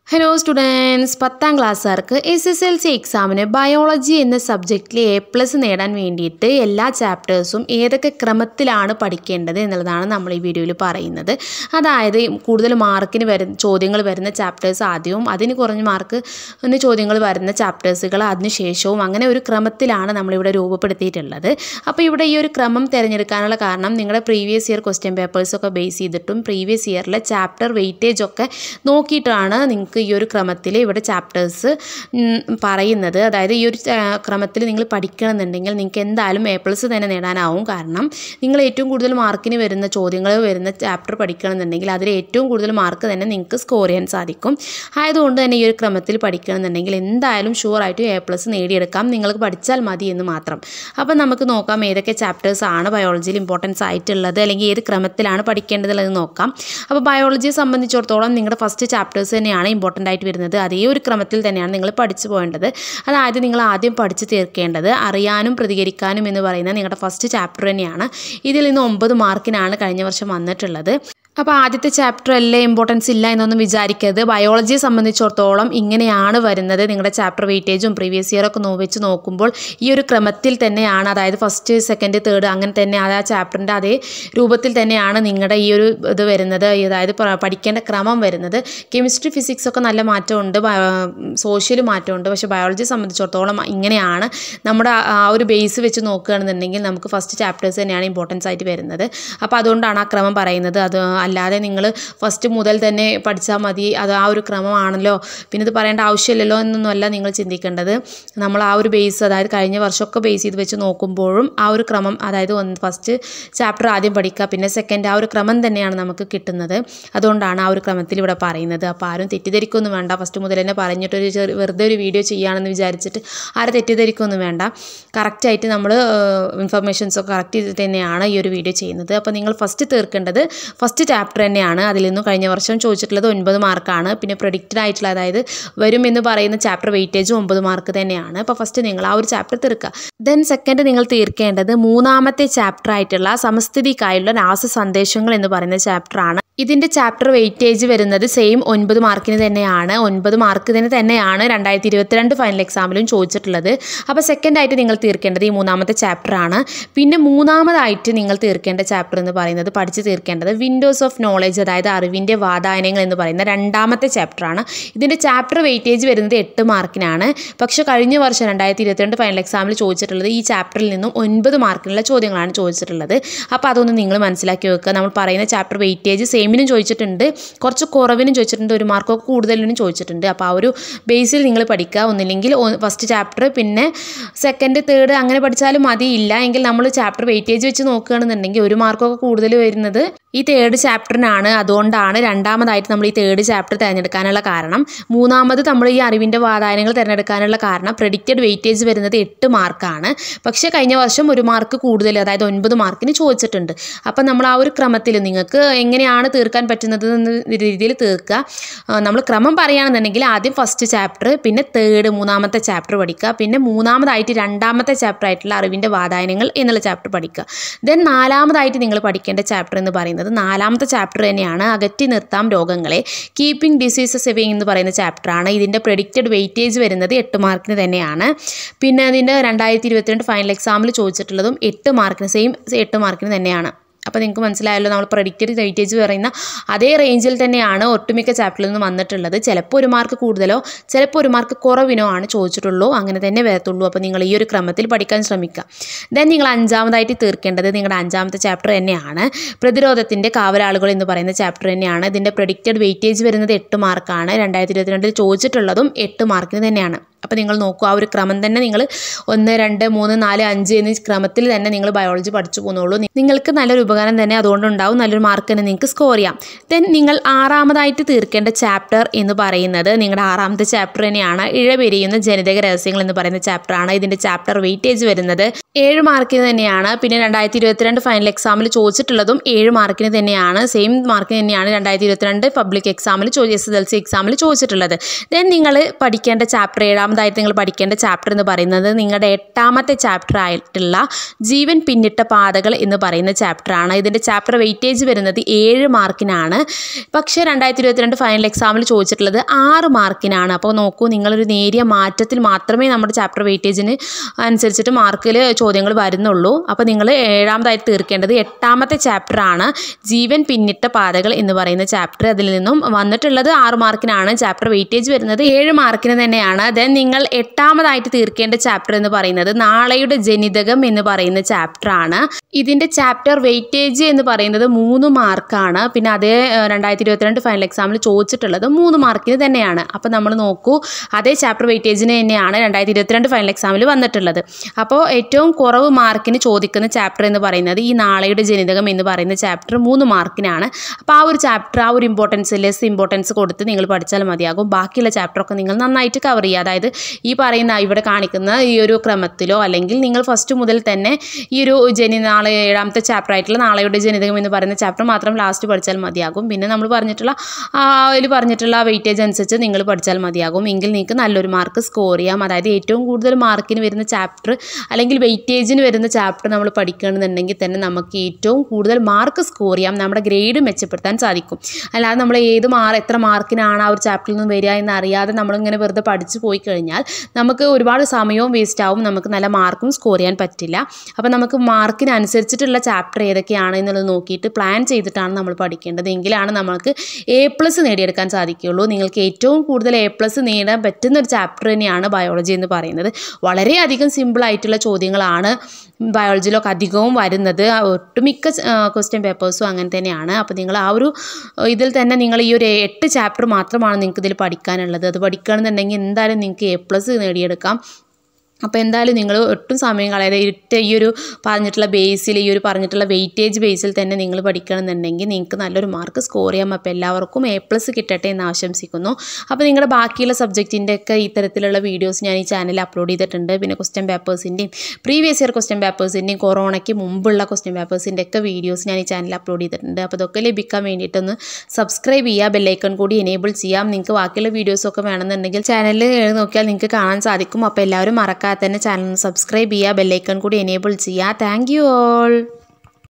hello students പത്താം ക്ലാസ്സുകാർക്ക് S S L C എക്സാമിന് ബയോളജി എന്ന സബ്ജക്റ്റിൽ എ പ്ലസ് നേടാൻ വേണ്ടിയിട്ട് എല്ലാ ചാപ്റ്റേഴ്സും ഏതൊക്കെ ക്രമത്തിലാണ് പഠിക്കേണ്ടത് എന്നുള്ളതാണ് നമ്മൾ ഈ വീഡിയോയിൽ പറയുന്നത് അതായത് കൂടുതൽ മാർക്കിന് വരുന്ന ചോദ്യങ്ങൾ വരുന്ന ചാപ്റ്റേഴ്സ് ആദ്യവും അതിന് കുറഞ്ഞ മാർക്ക് ചോദ്യങ്ങൾ വരുന്ന ചാപ്റ്റേഴ്സുകൾ അതിന് ശേഷവും അങ്ങനെ ഒരു ക്രമത്തിലാണ് നമ്മളിവിടെ രൂപപ്പെടുത്തിയിട്ടുള്ളത് അപ്പോൾ ഇവിടെ ഈ ഒരു ക്രമം തിരഞ്ഞെടുക്കാനുള്ള കാരണം നിങ്ങളുടെ പ്രീവിയസ് ഇയർ ക്വസ്റ്റ്യൻ പേപ്പേഴ്സൊക്കെ ബേസ് ചെയ്തിട്ടും പ്രീവിയസ് ഇയറിലെ ചാപ്റ്റർ വെയിറ്റേജ് ഒക്കെ നോക്കിയിട്ടാണ് നിങ്ങൾക്ക് ഈ ഒരു ക്രമത്തിൽ ഇവിടെ ചാപ്റ്റേഴ്സ് പറയുന്നത് അതായത് ഈ ഒരു ക്രമത്തിൽ നിങ്ങൾ പഠിക്കണമെന്നുണ്ടെങ്കിൽ നിങ്ങൾക്ക് എന്തായാലും എ പ്ലസ് തന്നെ നേടാനാവും കാരണം നിങ്ങൾ ഏറ്റവും കൂടുതൽ മാർക്കിന് വരുന്ന ചോദ്യങ്ങൾ വരുന്ന ചാപ്റ്റർ പഠിക്കണമെന്നുണ്ടെങ്കിൽ അതിൽ ഏറ്റവും കൂടുതൽ മാർക്ക് തന്നെ നിങ്ങൾക്ക് സ്കോർ ചെയ്യാൻ സാധിക്കും ആയതുകൊണ്ട് തന്നെ ഈ ഒരു ക്രമത്തിൽ പഠിക്കണമെന്നുണ്ടെങ്കിൽ എന്തായാലും ഷുവറായിട്ടും എ പ്ലസ് നേടിയെടുക്കാം നിങ്ങൾക്ക് പഠിച്ചാൽ മതി എന്ന് മാത്രം അപ്പം നമുക്ക് നോക്കാം ഏതൊക്കെ ചാപ്റ്റേഴ്സ് ആണ് ബയോളജിയിൽ ഇമ്പോർട്ടൻസ് ആയിട്ടുള്ളത് അല്ലെങ്കിൽ ഏത് ക്രമത്തിലാണ് പഠിക്കേണ്ടതുള്ളത് നോക്കാം അപ്പോൾ ബയോളജിയെ സംബന്ധിച്ചിടത്തോളം നിങ്ങളുടെ ഫസ്റ്റ് ചാപ്റ്റേഴ്സ് തന്നെയാണ് ഇമ്പോർട്ടൻ്റ് ആയിട്ട് വരുന്നത് അതേ ഒരു ക്രമത്തിൽ തന്നെയാണ് നിങ്ങൾ പഠിച്ചു പോകേണ്ടത് അതായത് നിങ്ങൾ ആദ്യം പഠിച്ച് തീർക്കേണ്ടത് അറിയാനും പ്രതികരിക്കാനും എന്ന് പറയുന്ന നിങ്ങളുടെ ഫസ്റ്റ് ചാപ്റ്റർ തന്നെയാണ് ഇതിൽ നിന്ന് ഒമ്പത് മാർക്കിനാണ് കഴിഞ്ഞ വർഷം വന്നിട്ടുള്ളത് അപ്പോൾ ആദ്യത്തെ ചാപ്റ്റർ അല്ലേ ഇമ്പോർട്ടൻസ് ഇല്ല എന്നൊന്നും വിചാരിക്കരുത് ബയോളജിയെ സംബന്ധിച്ചിടത്തോളം ഇങ്ങനെയാണ് വരുന്നത് നിങ്ങളുടെ ചാപ്റ്റർ വെയിറ്റേജും പ്രീവിയസ് ഇയർ ഒക്കെ വെച്ച് നോക്കുമ്പോൾ ഈ ഒരു ക്രമത്തിൽ തന്നെയാണ് അതായത് ഫസ്റ്റ് സെക്കൻഡ് തേർഡ് അങ്ങനെ തന്നെ ആ ചാപ്റ്ററിൻ്റെ അതേ രൂപത്തിൽ തന്നെയാണ് നിങ്ങളുടെ ഈ ഒരു ഇത് വരുന്നത് അതായത് പഠിക്കേണ്ട ക്രമം വരുന്നത് കെമിസ്ട്രി ഫിസിക്സ് ഒക്കെ നല്ല മാറ്റമുണ്ട് സോഷ്യൽ മാറ്റമുണ്ട് പക്ഷേ ബയോളജിയെ സംബന്ധിച്ചിടത്തോളം ഇങ്ങനെയാണ് നമ്മുടെ ആ ഒരു ബേസ് വെച്ച് നോക്കുകയാണെന്നുണ്ടെങ്കിൽ നമുക്ക് ഫസ്റ്റ് ചാപ്റ്റേഴ്സ് തന്നെയാണ് ഇമ്പോർട്ടൻസ് ആയിട്ട് വരുന്നത് അപ്പോൾ അതുകൊണ്ടാണ് ആ ക്രമം പറയുന്നത് അത് അല്ലാതെ നിങ്ങൾ ഫസ്റ്റ് മുതൽ തന്നെ പഠിച്ചാൽ മതി അത് ആ ഒരു ക്രമമാണല്ലോ പിന്നെ ഇത് പറയേണ്ട ആവശ്യമില്ലല്ലോ എന്നൊന്നുമല്ല നിങ്ങൾ ചിന്തിക്കേണ്ടത് നമ്മൾ ആ ഒരു ബേസ് അതായത് കഴിഞ്ഞ വർഷമൊക്കെ ബേസ് ചെയ്ത് വെച്ച് നോക്കുമ്പോഴും ആ ഒരു ക്രമം അതായത് ഒന്ന് ഫസ്റ്റ് ചാപ്റ്റർ ആദ്യം പഠിക്കുക പിന്നെ സെക്കൻഡ് ആ ഒരു ക്രമം തന്നെയാണ് നമുക്ക് കിട്ടുന്നത് അതുകൊണ്ടാണ് ആ ഒരു ക്രമത്തിൽ ഇവിടെ പറയുന്നത് അപ്പോൾ ആരും തെറ്റിദ്ധരിക്കൊന്നും വേണ്ട ഫസ്റ്റ് മുതൽ തന്നെ പറഞ്ഞിട്ടൊരു ചെറിയ വെറുതെ ഒരു വീഡിയോ ചെയ്യുകയാണെന്ന് വിചാരിച്ചിട്ട് ആരും തെറ്റിദ്ധരിക്കൊന്നും വേണ്ട കറക്റ്റായിട്ട് നമ്മൾ ഇൻഫർമേഷൻസൊക്കെ കറക്റ്റ് ചെയ്തിട്ട് തന്നെയാണ് ഈ ഒരു വീഡിയോ ചെയ്യുന്നത് അപ്പോൾ നിങ്ങൾ ഫസ്റ്റ് തീർക്കേണ്ടത് ഫസ്റ്റ് ചാപ്റ്റർ തന്നെയാണ് അതിൽ നിന്നും കഴിഞ്ഞ വർഷം ചോദിച്ചിട്ടുള്ളത് ഒൻപത് മാർക്കാണ് പിന്നെ പ്രൊഡിക്റ്റഡ് ആയിട്ടുള്ള അതായത് വരും എന്ന് പറയുന്ന ചാപ്റ്റർ വെയിറ്റേജ് ഒമ്പത് മാർക്ക് തന്നെയാണ് അപ്പോൾ ഫസ്റ്റ് നിങ്ങൾ ആ ഒരു ചാപ്റ്റർ തീർക്കുക ദെൻ സെക്കൻഡ് നിങ്ങൾ തീർക്കേണ്ടത് മൂന്നാമത്തെ ചാപ്റ്റർ ആയിട്ടുള്ള സമസ്ഥിതിക്കായുള്ള രാസ സന്ദേശങ്ങൾ എന്ന് പറയുന്ന ചാപ്റ്ററാണ് ഇതിൻ്റെ ചാപ്റ്റർ വെയിറ്റേജ് വരുന്നത് സെയിം ഒൻപത് മാർക്കിന് തന്നെയാണ് ഒൻപത് മാർക്കിന് തന്നെയാണ് രണ്ടായിരത്തി ഇരുപത്തിരണ്ട് ഫൈനൽ എക്സാമിലും ചോദിച്ചിട്ടുള്ളത് അപ്പോൾ സെക്കൻഡായിട്ട് നിങ്ങൾ തീർക്കേണ്ടത് ഈ മൂന്നാമത്തെ ചാപ്റ്ററാണ് പിന്നെ മൂന്നാമതായിട്ട് നിങ്ങൾ തീർക്കേണ്ട ചാപ്റ്റർ എന്ന് പറയുന്നത് പഠിച്ച് തീർക്കേണ്ടത് വിൻഡോസ് ഓഫ് നോളജ് അതായത് അറിവിൻ്റെ വാതായനങ്ങൾ എന്ന് പറയുന്ന രണ്ടാമത്തെ ചാപ്റ്ററാണ് ഇതിൻ്റെ ചാപ്റ്റർ വെയിറ്റേജ് വരുന്നത് എട്ട് മാർക്കിനാണ് പക്ഷേ കഴിഞ്ഞ വർഷം രണ്ടായിരത്തി ഇരുപത്തിരണ്ട് ഫൈനൽ എക്സാമിൽ ചോദിച്ചിട്ടുള്ളത് ഈ ചാപ്റ്ററിൽ നിന്നും ഒൻപത് മാർക്കിനുള്ള ചോദ്യങ്ങളാണ് ചോദിച്ചിട്ടുള്ളത് അപ്പോൾ അതൊന്ന് നിങ്ങൾ മനസ്സിലാക്കി വെക്കുക നമ്മൾ പറയുന്ന ചാപ്റ്റർ വെയിറ്റേജ് സെയിമിനും ചോദിച്ചിട്ടുണ്ട് കുറച്ച് കുറവിനും ചോദിച്ചിട്ടുണ്ട് ഒരു മാർക്കൊക്കെ കൂടുതലിനും ചോദിച്ചിട്ടുണ്ട് അപ്പോൾ ആ ഒരു ബേസിൽ നിങ്ങൾ പഠിക്കുക ഒന്നില്ലെങ്കിൽ ഫസ്റ്റ് ചാപ്റ്റർ പിന്നെ സെക്കൻഡ് തേർഡ് അങ്ങനെ പഠിച്ചാലും മതി ഇല്ല എങ്കിൽ നമ്മൾ ചാപ്റ്റർ വെയിറ്റേജ് വെച്ച് നോക്കുകയാണെന്നുണ്ടെങ്കിൽ ഒരു മാർക്കൊക്കെ കൂടുതൽ വരുന്നത് ഈ തേർഡ് ചാപ്റ്ററിനാണ് അതുകൊണ്ടാണ് രണ്ടാമതായിട്ട് നമ്മൾ ഈ തേർഡ് ചാപ്റ്റർ തിരഞ്ഞെടുക്കാനുള്ള കാരണം മൂന്നാമത് നമ്മൾ ഈ അറിവിൻ്റെ വാതായനങ്ങൾ തിരഞ്ഞെടുക്കാനുള്ള കാരണം പ്രഡിക്റ്റഡ് വെയിറ്റേജ് വരുന്നത് എട്ട് മാർക്കാണ് പക്ഷേ കഴിഞ്ഞ വർഷം ഒരു മാർക്ക് കൂടുതൽ അതായത് ഒൻപത് മാർക്കിന് ചോദിച്ചിട്ടുണ്ട് അപ്പം നമ്മൾ ആ ഒരു ക്രമത്തിൽ നിങ്ങൾക്ക് എങ്ങനെയാണ് തീർക്കാൻ പറ്റുന്നത് എന്ന രീതിയിൽ തീർക്കുക നമ്മൾ ക്രമം പറയുകയാണെന്നുണ്ടെങ്കിൽ ആദ്യം ഫസ്റ്റ് ചാപ്റ്റർ പിന്നെ തേർഡ് മൂന്നാമത്തെ ചാപ്റ്റർ പഠിക്കുക പിന്നെ മൂന്നാമതായിട്ട് രണ്ടാമത്തെ ചാപ്റ്റർ ആയിട്ടുള്ള അറിവിൻ്റെ വാതായനങ്ങൾ എന്നുള്ള ചാപ്റ്റർ പഠിക്കുക ദെൻ നാലാമതായിട്ട് നിങ്ങൾ പഠിക്കേണ്ട ചാപ്റ്റർ എന്ന് പറയുന്നത് നാലാമത്തെ ചാപ്റ്റർ തന്നെയാണ് അകറ്റി നിർത്താം രോഗങ്ങളെ കീപ്പിംഗ് ഡിസീസസ് എവേ എന്ന് പറയുന്ന ചാപ്റ്ററാണ് ഇതിൻ്റെ പ്രഡിക്റ്റഡ് വെയിറ്റേജ് വരുന്നത് എട്ട് മാർക്കിന് തന്നെയാണ് പിന്നെ അതിൻ്റെ രണ്ടായിരത്തി ഇരുപത്തിരണ്ട് ഫൈനൽ എക്സാമിൽ ചോദിച്ചിട്ടുള്ളതും എട്ട് മാർക്കിന് സെയിം എട്ട് മാർക്കിന് തന്നെയാണ് അപ്പോൾ നിങ്ങൾക്ക് മനസ്സിലായല്ലോ നമ്മൾ പ്രഡിക്റ്റഡ് വെയിറ്റേജ് പറയുന്ന അതേ റേഞ്ചിൽ തന്നെയാണ് ഒട്ടുമിക്ക ചാപ്റ്ററിൽ നിന്ന് വന്നിട്ടുള്ളത് ചിലപ്പോൾ ഒരു മാർക്ക് കൂടുതലോ ചിലപ്പോൾ ഒരു മാർക്ക് കുറവിനോ ആണ് ചോദിച്ചിട്ടുള്ളൂ അങ്ങനെ തന്നെ വരത്തുള്ളൂ അപ്പോൾ നിങ്ങൾ ഈ ഒരു ക്രമത്തിൽ പഠിക്കാൻ ശ്രമിക്കുക ദെൻ നിങ്ങൾ അഞ്ചാമതായിട്ട് തീർക്കേണ്ടത് നിങ്ങളുടെ അഞ്ചാമത്തെ ചാപ്റ്റർ തന്നെയാണ് പ്രതിരോധത്തിൻ്റെ കാവലാളുകൾ എന്ന് പറയുന്ന ചാപ്റ്റർ തന്നെയാണ് ഇതിൻ്റെ പ്രഡിക്റ്റഡ് വെയിറ്റേജ് വരുന്നത് എട്ട് മാർക്കാണ് രണ്ടായിരത്തി ഇരുപത്തിരണ്ടിൽ ചോദിച്ചിട്ടുള്ളതും എട്ട് മാർക്കിന് തന്നെയാണ് അപ്പോൾ നിങ്ങൾ നോക്കൂ ആ ഒരു ക്രമം തന്നെ നിങ്ങൾ ഒന്ന് രണ്ട് മൂന്ന് നാല് അഞ്ച് എന്നീ ക്രമത്തിൽ തന്നെ നിങ്ങൾ ബയോളജി പഠിച്ചു പോകുന്നുള്ളൂ നിങ്ങൾക്ക് നല്ലൊരു ഉപകാരം തന്നെ അതുകൊണ്ടുണ്ടാവും നല്ലൊരു മാർക്ക് തന്നെ നിങ്ങൾക്ക് സ്കോർ ചെയ്യാം ദെൻ നിങ്ങൾ ആറാമതായിട്ട് തീർക്കേണ്ട ചാപ്റ്റർ എന്ന് പറയുന്നത് നിങ്ങളുടെ ആറാമത്തെ ചാപ്റ്റർ തന്നെയാണ് ഇഴപെരിയുന്ന ജനിതക രഹസ്യങ്ങൾ എന്ന് പറയുന്ന ചാപ്റ്ററാണ് ഇതിൻ്റെ ചാപ്റ്റർ വെയിറ്റേജ് വരുന്നത് ഏഴ് മാർക്കിന് തന്നെയാണ് പിന്നെ രണ്ടായിരത്തി ഇരുപത്തിരണ്ട് ഫൈനൽ എക്സാമിൽ ചോദിച്ചിട്ടുള്ളതും ഏഴ് മാർക്കിന് തന്നെയാണ് സെയിം മാർക്കിന് തന്നെയാണ് രണ്ടായിരത്തി ഇരുപത്തിരണ്ട് പബ്ലിക് എക്സാമിൽ എസ് എസ് എൽ സി എക്സാമിൽ ചോദിച്ചിട്ടുള്ളത് ദെൻ നിങ്ങൾ പഠിക്കേണ്ട ചാപ്റ്റർ ഏഴാം ഏഴാമതായിട്ട് നിങ്ങൾ പഠിക്കേണ്ട ചാപ്റ്റർ എന്ന് പറയുന്നത് നിങ്ങളുടെ എട്ടാമത്തെ ചാപ്റ്റർ ആയിട്ടുള്ള ജീവൻ പിന്നിട്ട പാതകൾ എന്ന് പറയുന്ന ചാപ്റ്ററാണ് ഇതിൻ്റെ ചാപ്റ്റർ വെയിറ്റേജ് വരുന്നത് ഏഴ് മാർക്കിനാണ് പക്ഷേ രണ്ടായിരത്തി ഇരുപത്തിരണ്ട് ഫൈനൽ എക്സാമിൽ ചോദിച്ചിട്ടുള്ളത് ആറ് മാർക്കിനാണ് അപ്പോൾ നോക്കൂ നിങ്ങളൊരു നേരിയ മാറ്റത്തിൽ മാത്രമേ നമ്മുടെ ചാപ്റ്റർ വെയിറ്റേജിന് അനുസരിച്ചിട്ട് മാർക്കിൽ ചോദ്യങ്ങൾ വരുന്നുള്ളൂ അപ്പോൾ നിങ്ങൾ ഏഴാമതായിട്ട് തീർക്കേണ്ടത് എട്ടാമത്തെ ചാപ്റ്ററാണ് ജീവൻ പിന്നിട്ട പാതകൾ എന്ന് പറയുന്ന ചാപ്റ്റർ അതിൽ നിന്നും വന്നിട്ടുള്ളത് ആറ് മാർക്കിനാണ് ചാപ്റ്റർ വെയിറ്റേജ് വരുന്നത് ഏഴ് മാർക്കിന് തന്നെയാണ് ദെൻ നിങ്ങൾ എട്ടാമതായിട്ട് തീർക്കേണ്ട ചാപ്റ്റർ എന്ന് പറയുന്നത് നാളെയുടെ ജനിതകം എന്ന് പറയുന്ന ചാപ്റ്ററാണ് ഇതിൻ്റെ ചാപ്റ്റർ വെയിറ്റേജ് എന്ന് പറയുന്നത് മൂന്ന് മാർക്കാണ് പിന്നെ അതേ ഏഹ്, രണ്ടായിരത്തി ഇരുപത്തിരണ്ട് ഫൈനൽ എക്സാമിൽ ചോദിച്ചിട്ടുള്ളത് മൂന്ന് മാർക്കിന് തന്നെയാണ് അപ്പോൾ നമ്മൾ നോക്കൂ അതേ ചാപ്റ്റർ വെയിറ്റേജിന് തന്നെയാണ് രണ്ടായിരത്തി ഇരുപത്തിരണ്ട് ഫൈനൽ എക്സാമിൽ വന്നിട്ടുള്ളത് അപ്പോൾ ഏറ്റവും കുറവ് മാർക്കിന് ചോദിക്കുന്ന ചാപ്റ്റർ എന്ന് പറയുന്നത് ഈ നാളെയുടെ ജനിതകം എന്ന് പറയുന്ന ചാപ്റ്റർ മൂന്ന് മാർക്കിനാണ് അപ്പോൾ ആ ഒരു ചാപ്റ്റർ ആ ഒരു ഇമ്പോർട്ടൻസ് ലെസ് ഇമ്പോർട്ടൻസ് കൊടുത്ത് നിങ്ങൾ പഠിച്ചാൽ മതിയാകും ബാക്കിയുള്ള ചാപ്റ്ററൊക്കെ നിങ്ങൾ നന്നായിട്ട് കവർ ചെയ്യുക അതായത് ഈ പറയുന്ന ഇവിടെ കാണിക്കുന്ന ഈ ഒരു ക്രമത്തിലോ അല്ലെങ്കിൽ നിങ്ങൾ ഫസ്റ്റ് മുതൽ തന്നെ ഈ ഒരു ജനി നാളെ ഏഴാമത്തെ ചാപ്റ്റർ ആയിട്ടുള്ള നാളെയുടെ ജനിതകം എന്ന് പറയുന്ന ചാപ്റ്റർ മാത്രം ലാസ്റ്റ് പഠിച്ചാൽ മതിയാകും പിന്നെ നമ്മൾ പറഞ്ഞിട്ടുള്ള ആ അതിൽ പറഞ്ഞിട്ടുള്ള വെയിറ്റേജ് അനുസരിച്ച് നിങ്ങൾ പഠിച്ചാൽ മതിയാകും എങ്കിൽ നിങ്ങൾക്ക് നല്ലൊരു മാർക്ക് സ്കോർ ചെയ്യാം അതായത് ഏറ്റവും കൂടുതൽ മാർക്കിന് വരുന്ന ചാപ്റ്റർ അല്ലെങ്കിൽ വെയിറ്റേജിന് വരുന്ന ചാപ്റ്റർ നമ്മൾ പഠിക്കുകയാണെന്നുണ്ടെങ്കിൽ തന്നെ നമുക്ക് ഏറ്റവും കൂടുതൽ മാർക്ക് സ്കോർ ചെയ്യാം നമ്മുടെ ഗ്രേഡ് മെച്ചപ്പെടുത്താൻ സാധിക്കും അല്ലാതെ നമ്മൾ ഏത് മാർ എത്ര മാർക്കിനാണ് ആ ഒരു ചാപ്റ്ററിൽ നിന്ന് വരിക എന്ന് അറിയാതെ നമ്മളിങ്ങനെ വെറുതെ പഠിച്ചു പോയി കഴിഞ്ഞാൽ നമുക്ക് ഒരുപാട് സമയവും വേസ്റ്റ് ആവും നമുക്ക് നല്ല മാർക്കും സ്കോർ ചെയ്യാൻ പറ്റില്ല അപ്പോൾ നമുക്ക് മാർക്കിനനുസരിച്ചിട്ടുള്ള ചാപ്റ്റർ ഏതൊക്കെയാണ് എന്നുള്ളത് നോക്കിയിട്ട് പ്ലാൻ ചെയ്തിട്ടാണ് നമ്മൾ പഠിക്കേണ്ടത് എങ്കിലാണ് നമുക്ക് എ പ്ലസ് നേടിയെടുക്കാൻ സാധിക്കുകയുള്ളൂ നിങ്ങൾക്ക് ഏറ്റവും കൂടുതൽ എ പ്ലസ് നേടാൻ പറ്റുന്ന ഒരു ചാപ്റ്റർ തന്നെയാണ് ബയോളജി എന്ന് പറയുന്നത് വളരെയധികം സിമ്പിൾ ആയിട്ടുള്ള ചോദ്യങ്ങളാണ് ബയോളജിയിലൊക്കെ അധികവും വരുന്നത് ഒട്ടുമിക്ക ക്വസ്റ്റ്യൻ പേപ്പേഴ്സും അങ്ങനെ തന്നെയാണ് അപ്പോൾ നിങ്ങൾ ആ ഒരു ഇതിൽ തന്നെ നിങ്ങൾ ഈ ഒരു എട്ട് ചാപ്റ്റർ മാത്രമാണ് നിങ്ങൾക്ക് ഇതിൽ പഠിക്കാനുള്ളത് അത് പഠിക്കുകയാണെന്നുണ്ടെങ്കിൽ എന്തായാലും നിങ്ങൾക്ക് എ പ്ലസ് നേടിയെടുക്കാം അപ്പോൾ എന്തായാലും നിങ്ങൾ ഒട്ടും സമയം കളയാതെ ഇട്ട ഈ ഒരു പറഞ്ഞിട്ടുള്ള ബേസിൽ ഈ ഒരു പറഞ്ഞിട്ടുള്ള വെയിറ്റേജ് ബേസിൽ തന്നെ നിങ്ങൾ പഠിക്കണമെന്നുണ്ടെങ്കിൽ നിങ്ങൾക്ക് നല്ലൊരു മാർക്ക് സ്കോർ ചെയ്യാം അപ്പോൾ എല്ലാവർക്കും എ പ്ലസ് കിട്ടട്ടെ എന്ന് ആശംസിക്കുന്നു അപ്പോൾ നിങ്ങളുടെ ബാക്കിയുള്ള സബ്ജക്റ്റിൻ്റെ ഒക്കെ ഇത്തരത്തിലുള്ള വീഡിയോസ് ഞാൻ ഈ ചാനലിൽ അപ്ലോഡ് ചെയ്തിട്ടുണ്ട് പിന്നെ ക്വസ്റ്റ്യൻ പേപ്പേഴ്സിൻ്റെയും പ്രീവിയസ് ഇയർ ക്വസ്റ്റ്യൻ പേപ്പേഴ്സിൻ്റെയും കൊറോണയ്ക്ക് മുമ്പുള്ള ക്വസ്റ്റ്യൻ പേപ്പേഴ്സിൻ്റെ ഒക്കെ വീഡിയോസ് ഞാൻ ഈ ചാനലിൽ അപ്ലോഡ് ചെയ്തിട്ടുണ്ട് അപ്പോൾ അതൊക്കെ ലഭിക്കാൻ വേണ്ടിയിട്ടൊന്ന് സബ്സ്ക്രൈബ് ചെയ്യുക ബെല്ലൈക്കൺ കൂടി എനേബിൾ ചെയ്യാം നിങ്ങൾക്ക് ബാക്കിയുള്ള വീഡിയോസൊക്കെ വേണമെന്നുണ്ടെങ്കിൽ ചാനലിൽ നോക്കിയാൽ നിങ്ങൾക്ക് കാണാൻ സാധിക്കും അപ്പോൾ എല്ലാവരും മറക്കാതെ തന്നെ ചാനൽ സബ്സ്ക്രൈബ് ചെയ്യുക ബെല്ലൈക്കൺ കൂടി എനേബിൾ ചെയ്യുക താങ്ക് യു ഓൾ